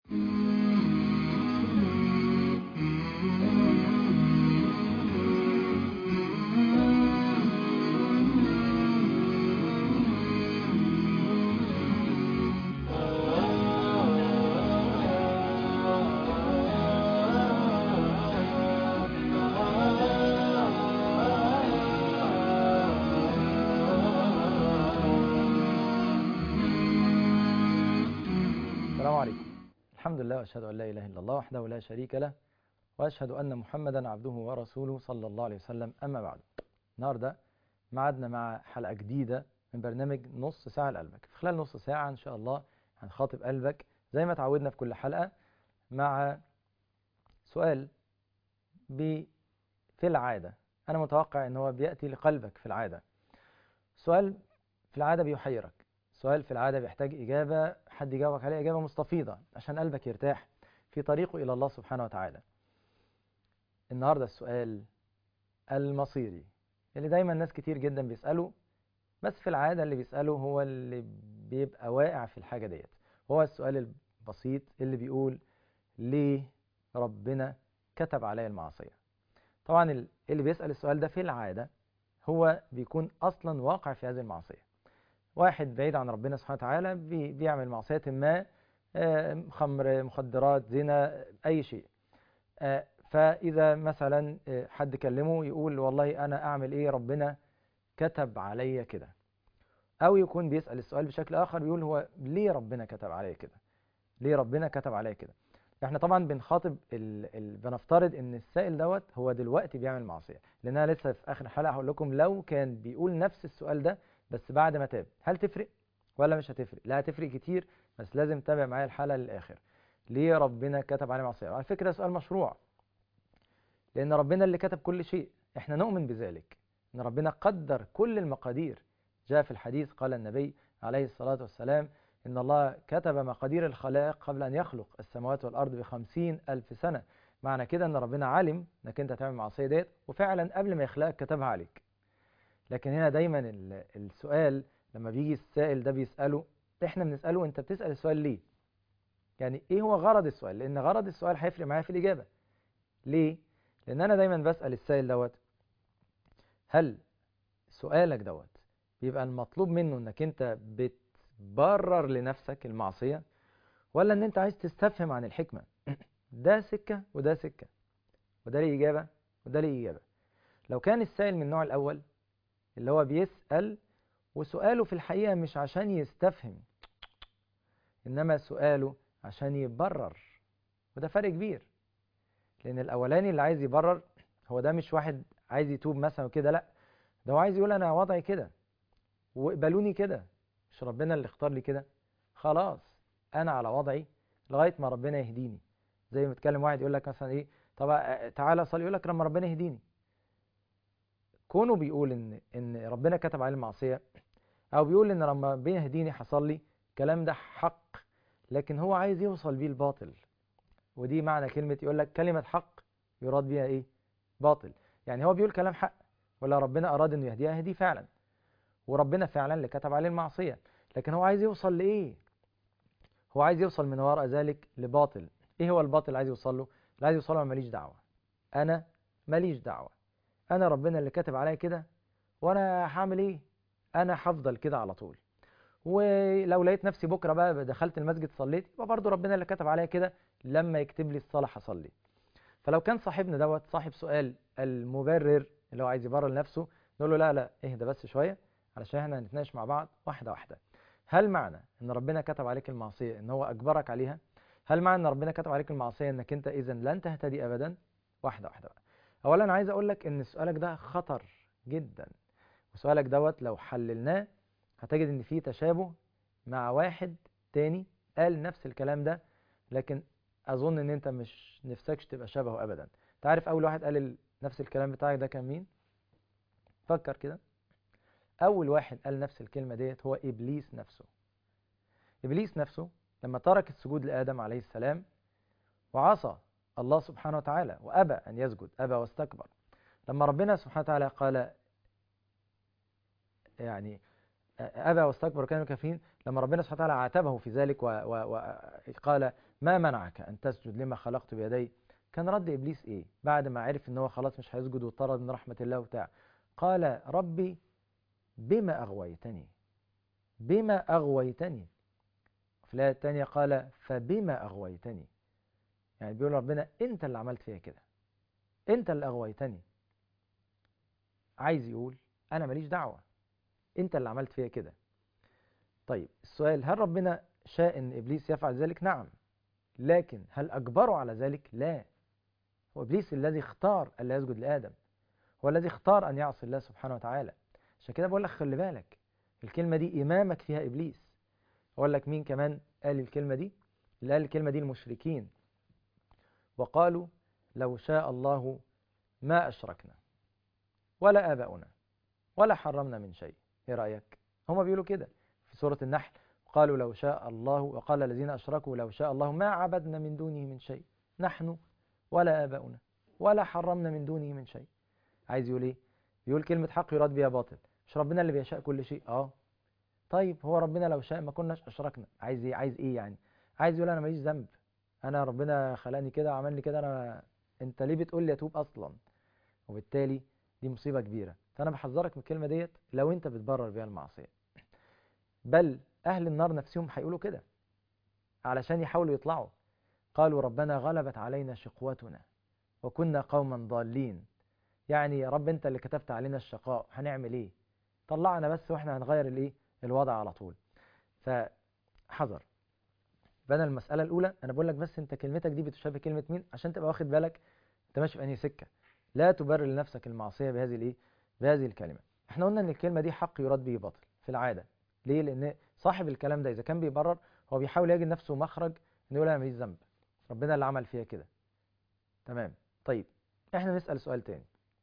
السلام عليكم الحمد لله واشهد ان لا اله الا الله وحده لا شريك له واشهد ان محمدا عبده ورسوله صلى الله عليه وسلم اما بعد النهارده معادنا مع حلقه جديده من برنامج نص ساعه لقلبك في خلال نص ساعه ان شاء الله هنخاطب قلبك زي ما تعودنا في كل حلقه مع سؤال ب في العاده انا متوقع ان هو بياتي لقلبك في العاده سؤال في العاده بيحيرك سؤال في العادة بيحتاج إجابة حد يجاوبك عليه إجابة مستفيضة عشان قلبك يرتاح في طريقه إلى الله سبحانه وتعالى النهاردة السؤال المصيري اللي دايما ناس كتير جدا بيسألوا بس في العادة اللي بيسأله هو اللي بيبقى واقع في الحاجة ديت هو السؤال البسيط اللي بيقول ليه ربنا كتب عليا المعصية طبعا اللي بيسأل السؤال ده في العادة هو بيكون أصلا واقع في هذه المعصية واحد بعيد عن ربنا سبحانه وتعالى بي بيعمل معصية ما آه، خمر مخدرات زنا أي شيء آه، فإذا مثلا آه، حد كلمه يقول والله أنا أعمل إيه ربنا كتب عليا كده أو يكون بيسأل السؤال بشكل آخر بيقول هو ليه ربنا كتب عليا كده ليه ربنا كتب عليا كده احنا طبعا بنخاطب ال... ال... بنفترض ان السائل دوت هو دلوقتي بيعمل معصيه لان انا لسه في اخر الحلقه هقول لكم لو كان بيقول نفس السؤال ده بس بعد ما تاب هل تفرق ولا مش هتفرق لا هتفرق كتير بس لازم تتابع معايا الحلقه للاخر ليه ربنا كتب عليه معصيه على فكره سؤال مشروع لان ربنا اللي كتب كل شيء احنا نؤمن بذلك ان ربنا قدر كل المقادير جاء في الحديث قال النبي عليه الصلاه والسلام ان الله كتب مقادير الخلائق قبل ان يخلق السماوات والارض بخمسين الف سنه معنى كده ان ربنا علم انك انت هتعمل معصيه ديت وفعلا قبل ما يخلقك كتبها عليك لكن هنا دايما السؤال لما بيجي السائل ده بيسأله احنا بنسأله انت بتسأل السؤال ليه يعني ايه هو غرض السؤال لان غرض السؤال هيفرق معايا في الاجابة ليه لان انا دايما بسأل السائل دوت هل سؤالك دوت بيبقى المطلوب منه انك انت بتبرر لنفسك المعصية ولا ان انت عايز تستفهم عن الحكمة ده سكة وده سكة وده ليه اجابة وده ليه اجابة لو كان السائل من النوع الاول اللي هو بيسأل وسؤاله في الحقيقة مش عشان يستفهم إنما سؤاله عشان يبرر وده فرق كبير لأن الأولاني اللي عايز يبرر هو ده مش واحد عايز يتوب مثلا وكده لأ ده هو عايز يقول أنا وضعي كده واقبلوني كده مش ربنا اللي اختار لي كده خلاص أنا على وضعي لغاية ما ربنا يهديني زي ما بتكلم واحد يقول لك مثلا إيه طب تعالى صلي يقول لك لما ربنا يهديني كونه بيقول ان ان ربنا كتب عليه المعصيه او بيقول ان لما ربنا يهديني حصل لي الكلام ده حق لكن هو عايز يوصل بيه الباطل ودي معنى كلمه يقول لك كلمه حق يراد بيها ايه باطل يعني هو بيقول كلام حق ولا ربنا اراد انه يهديها يهديه فعلا وربنا فعلا اللي كتب عليه المعصيه لكن هو عايز يوصل لايه هو عايز يوصل من وراء ذلك لباطل ايه هو الباطل اللي عايز يوصل له اللي عايز يوصل له ماليش دعوه انا ماليش دعوه انا ربنا اللي كاتب عليا كده وانا هعمل ايه انا هفضل كده على طول ولو لقيت نفسي بكره بقى دخلت المسجد صليت يبقى برضه ربنا اللي كتب عليا كده لما يكتب لي الصلاه هصلي فلو كان صاحبنا دوت صاحب سؤال المبرر اللي هو عايز يبرر لنفسه نقول له لا لا اهدى بس شويه علشان احنا هنتناقش مع بعض واحده واحده هل معنى ان ربنا كتب عليك المعصيه ان هو اجبرك عليها هل معنى ان ربنا كتب عليك المعصيه انك انت اذا لن تهتدي ابدا واحده واحده بقى اولا انا عايز اقول لك ان سؤالك ده خطر جدا وسؤالك دوت لو حللناه هتجد ان فيه تشابه مع واحد تاني قال نفس الكلام ده لكن اظن ان انت مش نفسكش تبقى شبهه ابدا تعرف اول واحد قال نفس الكلام بتاعك ده كان مين فكر كده اول واحد قال نفس الكلمه ديت هو ابليس نفسه ابليس نفسه لما ترك السجود لادم عليه السلام وعصى الله سبحانه وتعالى وأبى أن يسجد أبى واستكبر لما ربنا سبحانه وتعالى قال يعني أبى واستكبر وكانوا كافرين لما ربنا سبحانه وتعالى عاتبه في ذلك وقال ما منعك أن تسجد لما خلقت بيدي كان رد إبليس إيه بعد ما عرف إن هو خلاص مش هيسجد وطرد من رحمة الله وبتاع قال ربي بما أغويتني بما أغويتني في الآية الثانية قال فبما أغويتني يعني بيقول ربنا أنت اللي عملت فيها كده أنت اللي أغويتني عايز يقول أنا ماليش دعوة أنت اللي عملت فيها كده طيب السؤال هل ربنا شاء أن إبليس يفعل ذلك نعم لكن هل أجبره على ذلك لا هو إبليس الذي اختار ألا يسجد لآدم هو الذي اختار أن يعصي الله سبحانه وتعالى عشان كده بقول لك خلي بالك الكلمة دي إمامك فيها إبليس أقول لك مين كمان قال الكلمة دي اللي قال الكلمة دي المشركين وقالوا لو شاء الله ما أشركنا ولا آباؤنا ولا حرمنا من شيء إيه رأيك هما بيقولوا كده في سورة النحل قالوا لو شاء الله وقال الذين أشركوا لو شاء الله ما عبدنا من دونه من شيء نحن ولا آباؤنا ولا حرمنا من دونه من شيء عايز يقول ايه يقول كلمة حق يراد بها باطل مش ربنا اللي بيشاء كل شيء اه طيب هو ربنا لو شاء ما كناش أشركنا عايز ايه عايز ايه يعني عايز يقول انا ماليش ذنب انا ربنا خلاني كده وعملني كده انا انت ليه بتقول لي اتوب اصلا وبالتالي دي مصيبة كبيرة فانا بحذرك من الكلمة ديت لو انت بتبرر بيها المعصية بل اهل النار نفسهم هيقولوا كده علشان يحاولوا يطلعوا قالوا ربنا غلبت علينا شقوتنا وكنا قوما ضالين يعني يا رب انت اللي كتبت علينا الشقاء هنعمل ايه طلعنا بس واحنا هنغير الايه الوضع على طول فحذر بدل المسألة الأولى أنا بقول لك بس أنت كلمتك دي بتشابه كلمة مين عشان تبقى واخد بالك أنت ماشي في أنهي سكة لا تبرر لنفسك المعصية بهذه الإيه بهذه الكلمة احنا قلنا أن الكلمة دي حق يراد به باطل في العادة ليه لأن صاحب الكلام ده إذا كان بيبرر هو بيحاول يجد نفسه مخرج إنه يقول أنا ماليش ذنب ربنا اللي عمل فيها كده تمام طيب احنا نسأل سؤال تاني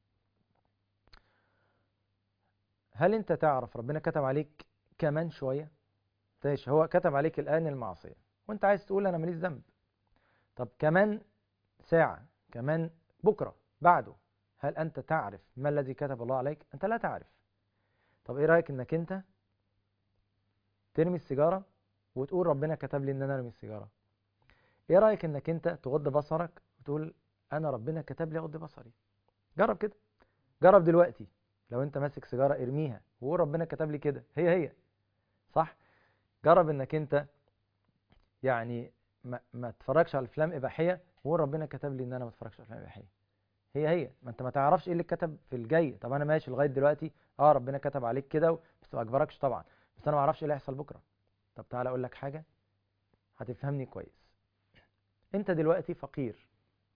هل انت تعرف ربنا كتب عليك كمان شوية ماشي هو كتب عليك الآن المعصية وانت عايز تقول انا ماليش ذنب طب كمان ساعة كمان بكرة بعده هل انت تعرف ما الذي كتب الله عليك انت لا تعرف طب ايه رأيك انك انت ترمي السيجارة وتقول ربنا كتب لي ان انا ارمي السيجارة ايه رأيك انك انت تغض بصرك وتقول انا ربنا كتب لي اغض بصري جرب كده جرب دلوقتي لو انت ماسك سيجارة ارميها وقول ربنا كتب لي كده هي هي صح جرب انك انت يعني ما, ما تتفرجش على افلام اباحيه وقول ربنا كتب لي ان انا ما اتفرجش على افلام اباحيه هي هي ما انت ما تعرفش ايه اللي اتكتب في الجاي طب انا ماشي لغايه دلوقتي اه ربنا كتب عليك كده بس ما اجبركش طبعا بس انا ما اعرفش ايه اللي هيحصل بكره طب تعالى اقول لك حاجه هتفهمني كويس انت دلوقتي فقير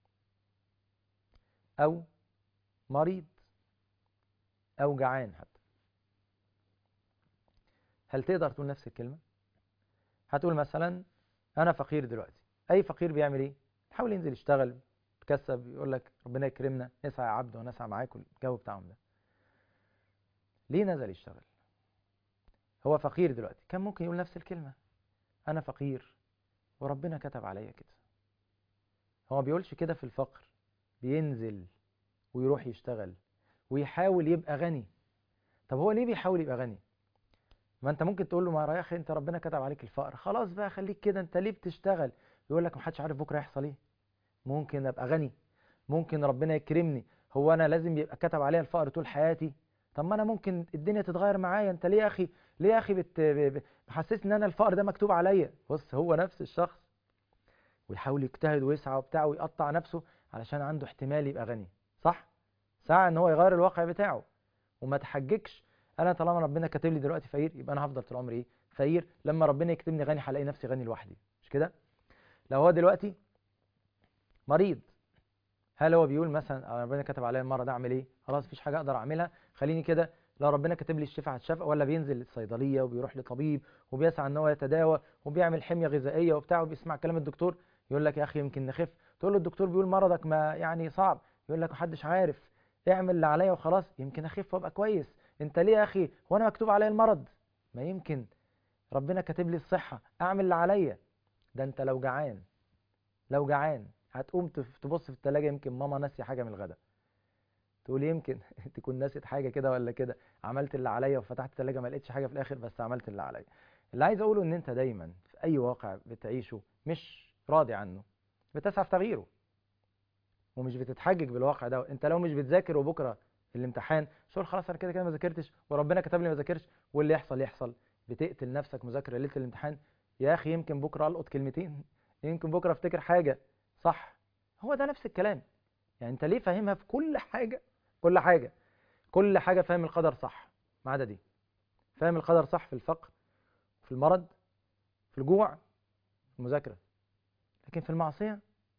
او مريض او جعان حتى هل تقدر تقول نفس الكلمه هتقول مثلا انا فقير دلوقتي اي فقير بيعمل ايه يحاول ينزل يشتغل يتكسب يقول لك ربنا يكرمنا نسعى يا عبد ونسعى معاكم الجو بتاعهم ده ليه نزل يشتغل هو فقير دلوقتي كان ممكن يقول نفس الكلمة انا فقير وربنا كتب عليا كده هو ما بيقولش كده في الفقر بينزل ويروح يشتغل ويحاول يبقى غني طب هو ليه بيحاول يبقى غني ما انت ممكن تقول له ما يا اخي انت ربنا كتب عليك الفقر خلاص بقى خليك كده انت ليه بتشتغل يقول لك محدش عارف بكره يحصل ايه ممكن ابقى غني ممكن ربنا يكرمني هو انا لازم يبقى كتب عليا الفقر طول حياتي طب ما انا ممكن الدنيا تتغير معايا انت ليه يا اخي ليه يا اخي بت... محسسني ان انا الفقر ده مكتوب عليا بص هو نفس الشخص ويحاول يجتهد ويسعى وبتاع ويقطع نفسه علشان عنده احتمال يبقى غني صح سعى ان هو يغير الواقع بتاعه وما تحججش انا طالما ربنا كاتب لي دلوقتي فقير يبقى انا هفضل طول عمري ايه فقير لما ربنا يكتبني غني هلاقي نفسي غني لوحدي مش كده لو هو دلوقتي مريض هل هو بيقول مثلا ربنا كتب عليا المرض اعمل ايه خلاص مفيش حاجه اقدر اعملها خليني كده لو ربنا كاتب لي الشفاء هتشفى ولا بينزل الصيدليه وبيروح لطبيب وبيسعى ان هو يتداوى وبيعمل حميه غذائيه وبتاع وبيسمع كلام الدكتور يقول لك يا اخي يمكن نخف تقول له الدكتور بيقول مرضك ما يعني صعب يقول لك محدش عارف اعمل اللي عليا وخلاص يمكن اخف وابقى كويس انت ليه يا اخي هو انا مكتوب عليا المرض ما يمكن ربنا كاتب لي الصحه اعمل اللي عليا ده انت لو جعان لو جعان هتقوم تبص في التلاجة يمكن ماما ناسيه حاجه من الغداء تقول يمكن تكون ناسيت حاجه كده ولا كده عملت اللي عليا وفتحت التلاجة ما لقيتش حاجه في الاخر بس عملت اللي عليا اللي عايز اقوله ان انت دايما في اي واقع بتعيشه مش راضي عنه بتسعى في تغييره ومش بتتحجج بالواقع ده انت لو مش بتذاكر وبكره الامتحان شو خلاص انا كده كده ما ذاكرتش وربنا كتب لي ما ذاكرش واللي يحصل يحصل بتقتل نفسك مذاكره ليله الامتحان يا اخي يمكن بكره القط كلمتين يمكن بكره افتكر حاجه صح هو ده نفس الكلام يعني انت ليه فاهمها في كل حاجه كل حاجه كل حاجه فاهم القدر صح ما عدا دي فاهم القدر صح في الفقر في المرض في الجوع في المذاكره لكن في المعصيه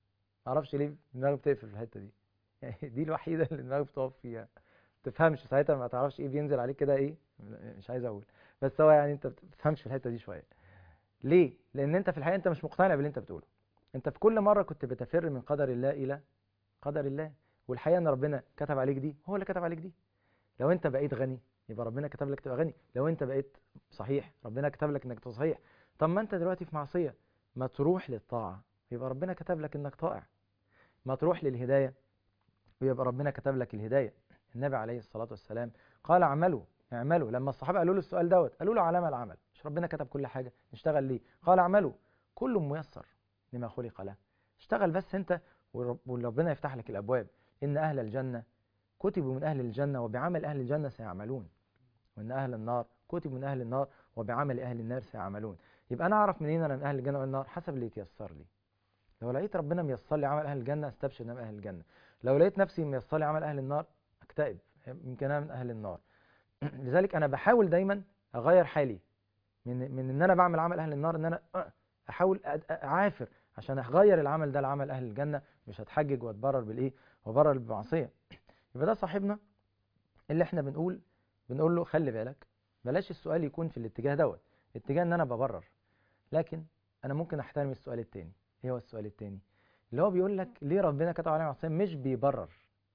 ما اعرفش ليه دماغي بتقفل في الحته دي يعني دي الوحيده اللي دماغي بتقف فيها ما تفهمش ساعتها ما تعرفش ايه بينزل عليك كده ايه مش عايز اقول بس هو يعني انت ما بتفهمش في الحته دي شويه ليه لان انت في الحقيقه انت مش مقتنع باللي انت بتقوله انت في كل مره كنت بتفر من قدر الله الى قدر الله والحقيقه ان ربنا كتب عليك دي هو اللي كتب عليك دي لو انت بقيت غني يبقى ربنا كتب لك تبقى غني لو انت بقيت صحيح ربنا كتب لك انك تبقى صحيح طب ما انت دلوقتي في معصيه ما تروح للطاعه يبقى ربنا كتب لك انك طائع ما تروح للهدايه ويبقى ربنا كتب لك الهدايه النبي عليه الصلاه والسلام قال اعملوا اعملوا لما الصحابه قالوا له السؤال دوت قالوا له علامه العمل مش ربنا كتب كل حاجه نشتغل ليه قال اعملوا كل ميسر لما خلق له اشتغل بس انت وربنا يفتح لك الابواب ان اهل الجنه كتبوا من اهل الجنه وبعمل اهل الجنه سيعملون وان اهل النار كتبوا من اهل النار وبعمل اهل النار سيعملون يبقى انا اعرف منين انا من اهل الجنه والنار حسب اللي يتيسر لي لو لقيت ربنا ميسر لي عمل اهل الجنه استبشر ان انا من اهل الجنه لو لقيت نفسي ميسر لي عمل اهل النار اكتئب يمكن انا من اهل النار لذلك انا بحاول دايما اغير حالي من من ان انا بعمل عمل اهل النار ان انا احاول اعافر عشان اغير العمل ده لعمل اهل الجنه مش هتحجج واتبرر بالايه وابرر بالمعصيه يبقى ده صاحبنا اللي احنا بنقول بنقول له خلي بالك بلاش السؤال يكون في الاتجاه دوت اتجاه ان انا ببرر لكن انا ممكن احترم السؤال التاني ايه هو السؤال التاني اللي هو بيقول لك ليه ربنا كتب علينا معصيه مش بيبرر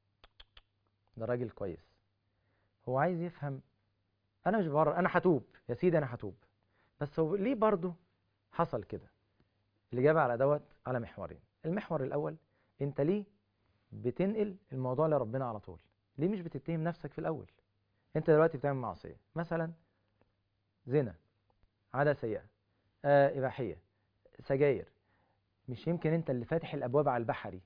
ده راجل كويس هو عايز يفهم انا مش ببرر انا هتوب يا سيدي انا هتوب بس هو ليه برضه حصل كده الاجابه على دوت على محورين المحور الاول انت ليه بتنقل الموضوع لربنا على طول ليه مش بتتهم نفسك في الاول انت دلوقتي بتعمل معصيه مثلا زنا عاده سيئه آه اباحيه سجاير مش يمكن انت اللي فاتح الابواب على البحري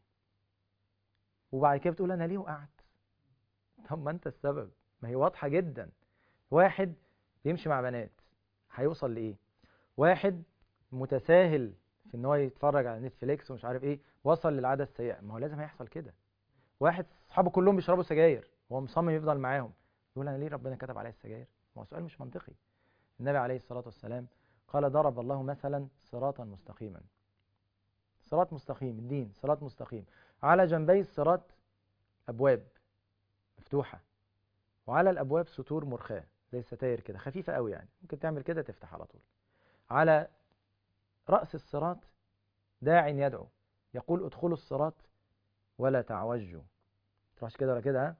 وبعد كده بتقول انا ليه وقعت طب ما انت السبب ما هي واضحه جدا واحد بيمشي مع بنات هيوصل لايه واحد متساهل في ان هو يتفرج على نتفليكس ومش عارف ايه وصل للعاده السيئه ما هو لازم هيحصل كده واحد اصحابه كلهم بيشربوا سجاير وهو مصمم يفضل معاهم يقول انا ليه ربنا كتب عليا السجاير ما هو سؤال مش منطقي النبي عليه الصلاه والسلام قال ضرب الله مثلا صراطا مستقيما صراط مستقيم الدين صراط مستقيم على جنبي الصراط ابواب مفتوحه وعلى الابواب ستور مرخاه زي الستاير كده خفيفه قوي يعني ممكن تعمل كده تفتح على طول على راس الصراط داع يدعو يقول ادخلوا الصراط ولا تعوجوا تروحش كده ولا كده ها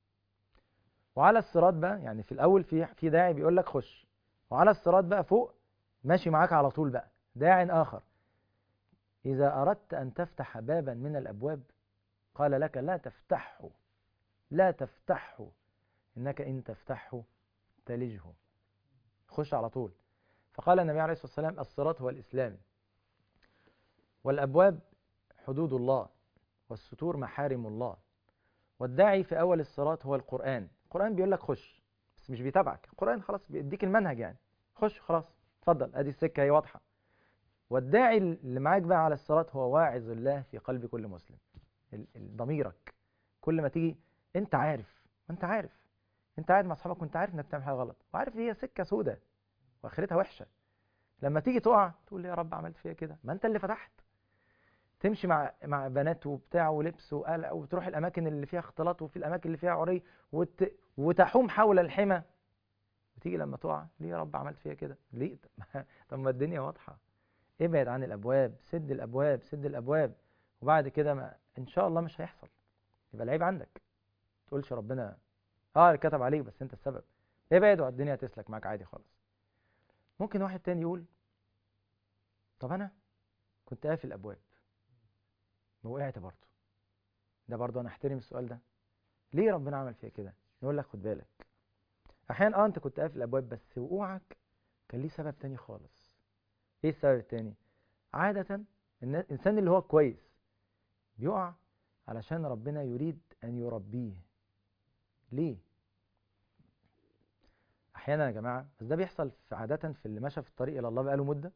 وعلى الصراط بقى يعني في الاول في في داعي بيقول لك خش وعلى الصراط بقى فوق ماشي معاك على طول بقى داع اخر اذا اردت ان تفتح بابا من الابواب قال لك لا تفتحه لا تفتحه انك ان تفتحه تلجه خش على طول فقال النبي عليه الصلاه والسلام الصراط هو الاسلام والابواب حدود الله والستور محارم الله والداعي في اول الصراط هو القران القران بيقول لك خش بس مش بيتابعك القران خلاص بيديك المنهج يعني خش خلاص اتفضل ادي السكه هي واضحه والداعي اللي معاك بقى على الصراط هو واعظ الله في قلب كل مسلم ضميرك كل ما تيجي انت عارف انت عارف انت قاعد مع اصحابك وانت عارف انك بتعمل حاجه غلط وعارف ان هي سكه سودة واخرتها وحشه لما تيجي تقع تقول يا رب عملت فيا كده ما انت اللي فتحت تمشي مع مع بنات وبتاع ولبس وقلق وتروح الاماكن اللي فيها اختلاط وفي الاماكن اللي فيها عري وت... وتحوم حول الحمى وتيجي لما تقع ليه يا رب عملت فيا كده ليه طب ما الدنيا واضحه ابعد عن الابواب سد الابواب سد الابواب وبعد كده ما ان شاء الله مش هيحصل يبقى العيب عندك تقولش ربنا اه كتب عليك بس انت السبب ابعد والدنيا هتسلك معاك عادي خالص ممكن واحد تاني يقول طب انا كنت قافل الابواب وقعت برضه ده برضه انا احترم السؤال ده ليه ربنا عمل فيا كده يقول لك خد بالك احيانا اه انت كنت قافل الابواب بس وقوعك كان ليه سبب تاني خالص ايه السبب التاني عادة الإنسان اللي هو كويس بيقع علشان ربنا يريد أن يربيه ليه؟ أحيانا يا جماعة بس ده بيحصل في عادة في اللي مشى في الطريق إلى الله بقاله مدة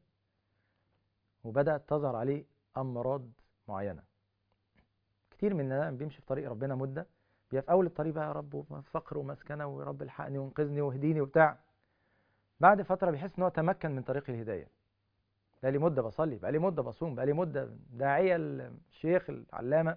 وبدأت تظهر عليه أمراض معينة كتير مننا بيمشي في طريق ربنا مدة بيبقى في أول الطريق بقى يا رب فقر ومسكنة ويا رب الحقني وانقذني واهديني وبتاع بعد فترة بيحس إن هو تمكن من طريق الهداية بقى لي مدة بصلي بقى لي مدة بصوم بقى لي مدة داعية الشيخ العلامة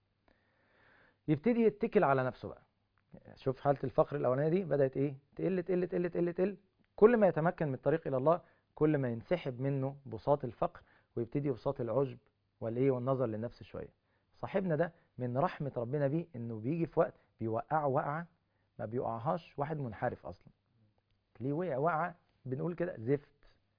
يبتدي يتكل على نفسه بقى شوف حالة الفقر الأولانية دي بدأت إيه تقل تقل تقل تقل تقل كل ما يتمكن من الطريق إلى الله كل ما ينسحب منه بساط الفقر ويبتدي بساط العجب والإيه والنظر للنفس شوية صاحبنا ده من رحمة ربنا بيه إنه بيجي في وقت بيوقعه وقعة ما بيوقعهاش واحد منحرف أصلا ليه وقع وقعة بنقول كده زفت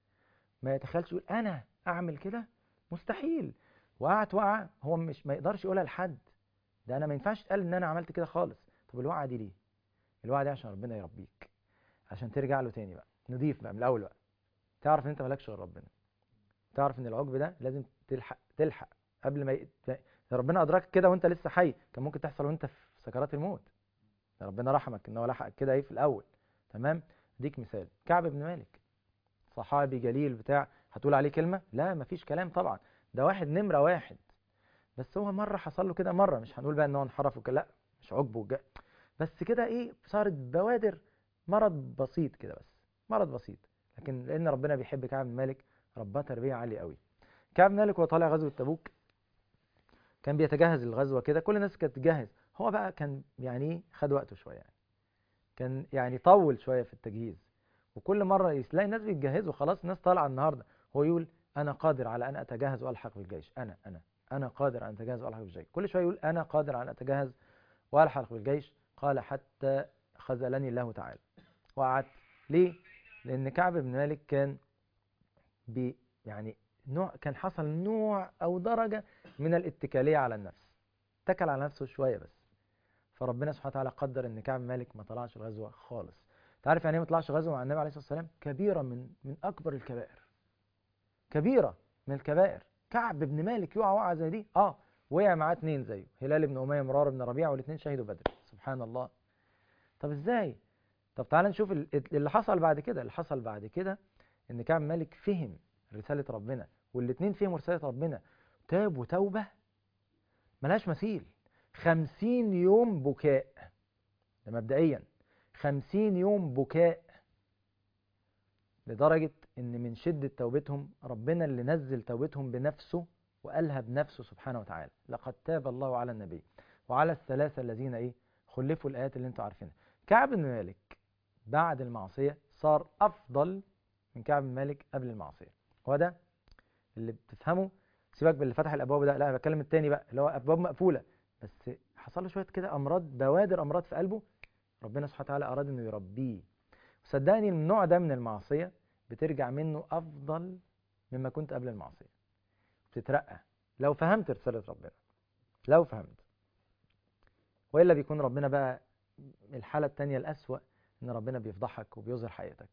ما يتخيلش يقول أنا أعمل كده مستحيل وقعت وقعة هو مش ما يقدرش يقولها لحد ده أنا ما ينفعش تقال إن أنا عملت كده خالص طب الوقعة دي ليه؟ الوقعة دي عشان ربنا يربيك عشان ترجع له تاني بقى نضيف بقى من الأول بقى تعرف إن أنت مالكش غير ربنا تعرف إن العجب ده لازم تلحق تلحق قبل ما ي... ربنا أدركك كده وأنت لسه حي كان ممكن تحصل وأنت في سكرات الموت ربنا رحمك إن هو لحقك كده إيه في الأول تمام اديك مثال كعب بن مالك صحابي جليل بتاع هتقول عليه كلمة لا مفيش كلام طبعا ده واحد نمرة واحد بس هو مرة حصل له كده مرة مش هنقول بقى ان هو انحرف وكده لا مش عجبه وجا بس كده ايه صارت بوادر مرض بسيط كده بس مرض بسيط لكن لان ربنا بيحب كعب بن مالك رباه تربية عالية قوي كعب بن مالك وهو طالع غزوة تبوك كان بيتجهز للغزوة كده كل الناس كانت تجهز هو بقى كان يعني خد وقته شوية يعني كان يعني طول شوية في التجهيز وكل مرة يلاقي الناس بيتجهزوا خلاص الناس طالعة النهاردة هو يقول أنا قادر على أن أتجهز وألحق بالجيش أنا أنا أنا قادر أن أتجهز وألحق بالجيش كل شوية يقول أنا قادر على أن أتجهز وألحق بالجيش قال حتى خذلني الله تعالى وقعدت ليه؟ لأن كعب بن مالك كان بي يعني نوع كان حصل نوع أو درجة من الاتكالية على النفس اتكل على نفسه شوية بس فربنا سبحانه وتعالى قدر ان كعب مالك ما طلعش الغزوة خالص تعرف يعني ايه ما طلعش غزوة مع النبي عليه الصلاة والسلام كبيرة من من أكبر الكبائر كبيرة من الكبائر كعب بن مالك يقع وقعة زي دي اه وقع معاه اتنين زيه هلال بن أمية مرار بن ربيعة والاثنين شهدوا بدر سبحان الله طب ازاي طب تعالى نشوف اللي حصل بعد كده اللي حصل بعد كده ان كعب مالك فهم رسالة ربنا والاثنين فهموا رسالة ربنا تابوا توبة ملهاش مثيل خمسين يوم بكاء ده مبدئيا خمسين يوم بكاء لدرجة ان من شدة توبتهم ربنا اللي نزل توبتهم بنفسه وقالها بنفسه سبحانه وتعالى لقد تاب الله على النبي وعلى الثلاثة الذين ايه خلفوا الآيات اللي انتوا عارفينها كعب بن مالك بعد المعصية صار أفضل من كعب بن مالك قبل المعصية هو ده اللي بتفهمه سيبك باللي فتح الأبواب ده لا أنا بتكلم التاني بقى اللي هو أبواب مقفولة بس حصل له شوية كده أمراض بوادر أمراض في قلبه ربنا سبحانه وتعالى أراد إنه يربيه وصدقني النوع ده من المعصية بترجع منه أفضل مما كنت قبل المعصية بتترقى لو فهمت رسالة ربنا لو فهمت وإلا بيكون ربنا بقى الحالة التانية الأسوأ إن ربنا بيفضحك وبيظهر حقيقتك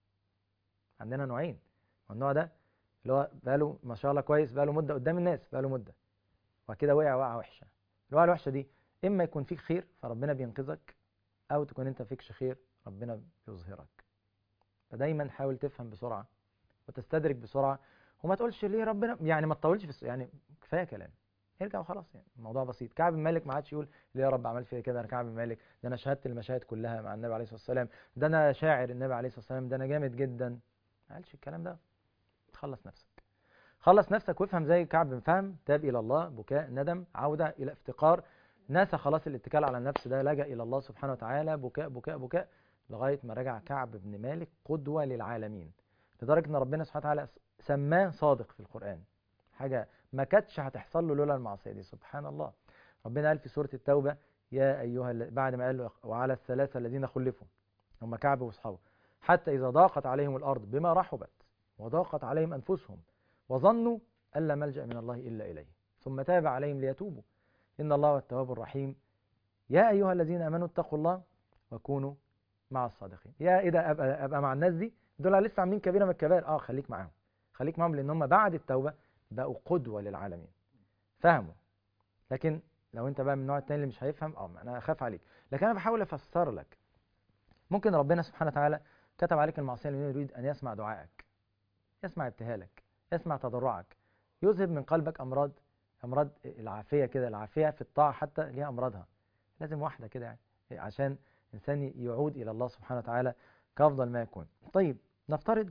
عندنا نوعين والنوع ده اللي هو بقاله ما شاء الله كويس بقاله مدة قدام الناس بقاله مدة وبعد كده وقع وقعة وحشة الوقعة الوحشة دي إما يكون فيك خير فربنا بينقذك أو تكون أنت فيكش خير ربنا بيظهرك فدايما حاول تفهم بسرعة وتستدرك بسرعة وما تقولش ليه ربنا يعني ما تطولش في الس... يعني كفاية كلام ارجع وخلاص يعني الموضوع بسيط كعب بن مالك ما عادش يقول ليه يا رب عملت فيا كده انا كعب بن مالك ده انا شهدت المشاهد كلها مع النبي عليه الصلاه والسلام ده انا شاعر النبي عليه الصلاه والسلام ده انا جامد جدا ما قالش الكلام ده خلص نفسك خلص نفسك وافهم زي كعب بن فهم تاب الى الله بكاء ندم عوده الى افتقار ناسى خلاص الاتكال على النفس ده لجأ الى الله سبحانه وتعالى بكاء بكاء بكاء لغايه ما رجع كعب بن مالك قدوه للعالمين لدرجه ان ربنا سبحانه وتعالى سماه صادق في القران حاجه ما كانتش هتحصل له لولا المعصيه دي سبحان الله ربنا قال في سوره التوبه يا ايها بعد ما قال له وعلى الثلاثه الذين خلفوا هم كعب واصحابه حتى اذا ضاقت عليهم الارض بما رحبت وضاقت عليهم انفسهم وظنوا ان لا ملجا من الله الا اليه ثم تاب عليهم ليتوبوا ان الله هو التواب الرحيم يا ايها الذين امنوا اتقوا الله وكونوا مع الصادقين يا ايه ده ابقى, أبقى مع الناس دي دول لسه عاملين كبيره من الكبائر اه خليك معاهم خليك معاهم لان هم بعد التوبه بقوا قدوة للعالمين فهموا لكن لو انت بقى من النوع التاني اللي مش هيفهم اه انا اخاف عليك لكن انا بحاول افسر لك ممكن ربنا سبحانه وتعالى كتب عليك المعصيه لمن يريد ان يسمع دعائك يسمع ابتهالك يسمع تضرعك يذهب من قلبك امراض امراض العافيه كده العافيه في الطاعه حتى ليها امراضها لازم واحده كده يعني عشان الانسان يعود الى الله سبحانه وتعالى كافضل ما يكون طيب نفترض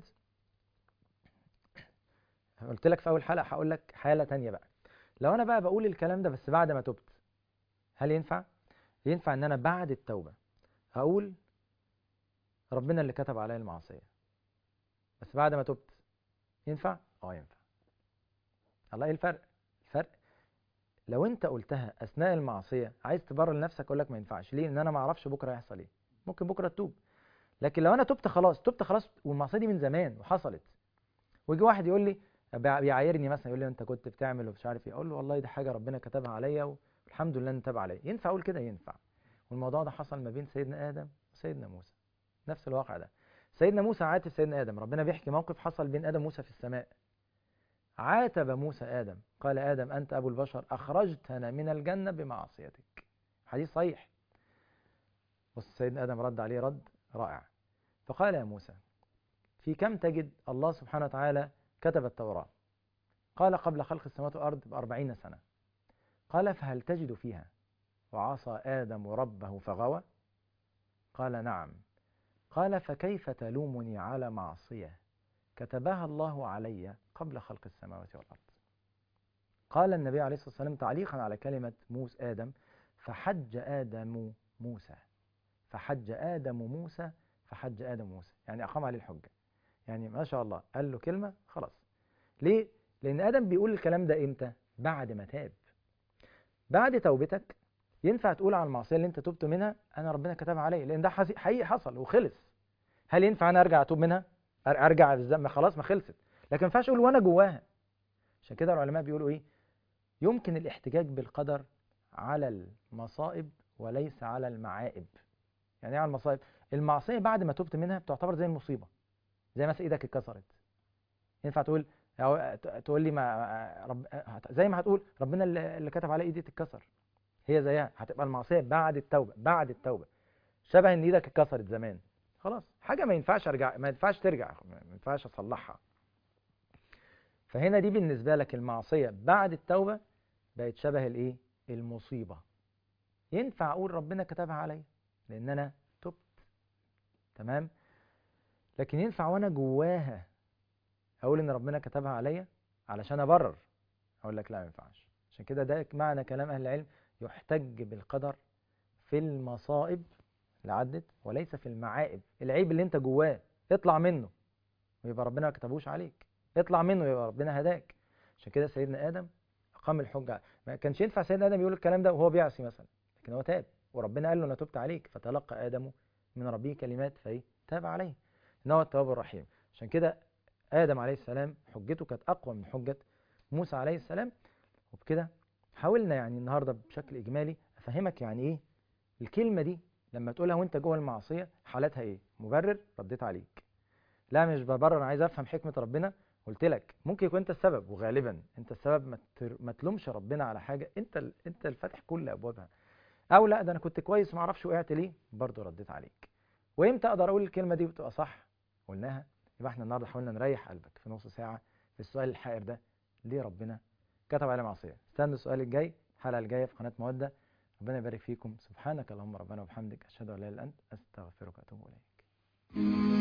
قلت لك في اول حلقه هقول لك حاله تانية بقى لو انا بقى بقول الكلام ده بس بعد ما تبت هل ينفع ينفع ان انا بعد التوبه هقول ربنا اللي كتب عليا المعصيه بس بعد ما تبت ينفع اه ينفع الله ايه الفرق الفرق لو انت قلتها اثناء المعصيه عايز تبرر لنفسك اقول لك ما ينفعش ليه ان انا ما اعرفش بكره هيحصل ايه ممكن بكره تتوب لكن لو انا تبت خلاص تبت خلاص والمعصيه دي من زمان وحصلت ويجي واحد يقول لي بيعايرني مثلا يقول لي انت كنت بتعمل ومش عارف ايه اقول له والله دي حاجه ربنا كتبها عليا والحمد لله ان تاب عليا ينفع اقول كده ينفع والموضوع ده حصل ما بين سيدنا ادم وسيدنا موسى نفس الواقع ده سيدنا موسى عاتب سيدنا ادم ربنا بيحكي موقف حصل بين ادم وموسى في السماء عاتب موسى ادم قال ادم انت ابو البشر اخرجتنا من الجنه بمعصيتك حديث صحيح بص سيدنا ادم رد عليه رد رائع فقال يا موسى في كم تجد الله سبحانه وتعالى كتب التوراة قال قبل خلق السماوات والأرض بأربعين سنة قال فهل تجد فيها وعصى آدم ربه فغوى قال نعم قال فكيف تلومني على معصية كتبها الله علي قبل خلق السماوات والأرض قال النبي عليه الصلاة والسلام تعليقا على كلمة موسى آدم فحج آدم موسى فحج آدم موسى فحج آدم موسى يعني أقام عليه الحجة يعني ما شاء الله قال له كلمة خلاص ليه؟ لأن آدم بيقول الكلام ده إمتى؟ بعد ما تاب بعد توبتك ينفع تقول على المعصية اللي أنت تبت منها أنا ربنا كتبها علي لأن ده حقيقي حصل وخلص هل ينفع أنا أرجع أتوب منها؟ أرجع بالذنب خلاص ما خلصت لكن ما ينفعش أقول وأنا جواها عشان كده العلماء بيقولوا إيه؟ يمكن الاحتجاج بالقدر على المصائب وليس على المعائب يعني ايه على المصائب؟ المعصية بعد ما تبت منها بتعتبر زي المصيبة زي مثلا ايدك اتكسرت ينفع تقول أو تقول لي ما رب زي ما هتقول ربنا اللي كتب على ايدي تتكسر هي زيها هتبقى المعصيه بعد التوبه بعد التوبه شبه ان ايدك اتكسرت زمان خلاص حاجه ما ينفعش ارجع ما ينفعش ترجع ما ينفعش اصلحها فهنا دي بالنسبه لك المعصيه بعد التوبه بقت شبه الايه المصيبه ينفع اقول ربنا كتبها عليا لان انا تبت تمام لكن ينفع وانا جواها اقول ان ربنا كتبها عليا علشان ابرر اقول لك لا ما ينفعش عشان كده ده معنى كلام اهل العلم يحتج بالقدر في المصائب اللي عدت وليس في المعائب العيب اللي انت جواه اطلع منه ويبقى ربنا ما كتبوش عليك اطلع منه يبقى ربنا هداك عشان كده سيدنا ادم اقام الحجه ما كانش ينفع سيدنا ادم يقول الكلام ده وهو بيعصي مثلا لكن هو تاب وربنا قال له انا تبت عليك فتلقى ادم من ربه كلمات فايه تاب عليه ان هو التواب الرحيم عشان كده آدم عليه السلام حجته كانت أقوى من حجة موسى عليه السلام وبكده حاولنا يعني النهاردة بشكل إجمالي أفهمك يعني إيه الكلمة دي لما تقولها وأنت جوه المعصية حالتها إيه مبرر رديت عليك لا مش ببرر أنا عايز أفهم حكمة ربنا قلت لك ممكن يكون أنت السبب وغالبا أنت السبب ما, تر... ما تلومش ربنا على حاجة أنت ال... أنت الفاتح كل أبوابها أو لا ده أنا كنت كويس وما أعرفش وقعت ليه برضه رديت عليك وإمتى أقدر أقول الكلمة دي وتبقى صح قلناها يبقى احنا النهارده حاولنا نريح قلبك في نص ساعة في السؤال الحائر ده ليه ربنا كتب على معصية استنى السؤال الجاي الحلقة الجاية في قناة مودة ربنا يبارك فيكم سبحانك اللهم ربنا وبحمدك أشهد أن لا إله إلا أنت أستغفرك وأتوب إليك